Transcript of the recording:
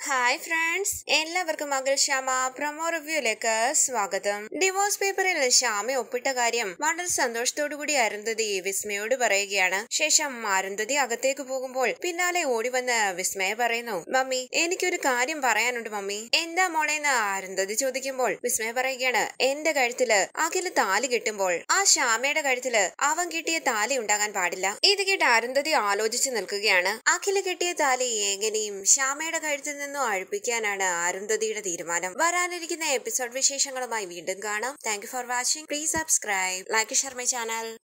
hi friends എല്ലാവർക്കും മകൾ Shyama promo റിവ്യൂയിലേക്ക് സ്വാഗതം ഡിവോഴ്സ് പേപ്പറിൽ ശ്യാമ ഒപ്പിട്ട കാര്യം വളരെ സന്തോഷത്തോടു കൂടി അരുന്ധതി വിസ്മയോട് പറയുകയാണ് ശേഷം അരുന്ധതി അകത്തേക്ക് പോകുമ്പോൾ പിന്നാലെ ഓടി വന്ന് വിസ്മയ പറയുന്നു മമ്മി എനിക്കൊരു കാര്യം പറയാനുണ്ട് മമ്മി എന്താ മോളേന്ന് അരുന്ധതി ചോദിക്കുമ്പോൾ വിസ്മയ പറയുകയാണ് എന്റെ കഴുത്തില് അഖില് താലി കെട്ടുമ്പോൾ ആ ശ്യാമയുടെ കഴുത്തില് അവൻ കിട്ടിയ താലി ഉണ്ടാകാൻ പാടില്ല ഇത് കേട്ട് അരുന്ധതി ആലോചിച്ചു നിൽക്കുകയാണ് അഖില് കെട്ടിയ താലി എങ്ങനെയും ശ്യാമയുടെ കഴുത്തിൽ നിന്നും അഴിപ്പിക്കാനാണ് അരുന്ധതിയുടെ തീരുമാനം വരാനിരിക്കുന്ന എപ്പിസോഡ് വിശേഷങ്ങളുമായി വീണ്ടും കാണാം thank for watching please subscribe like share my channel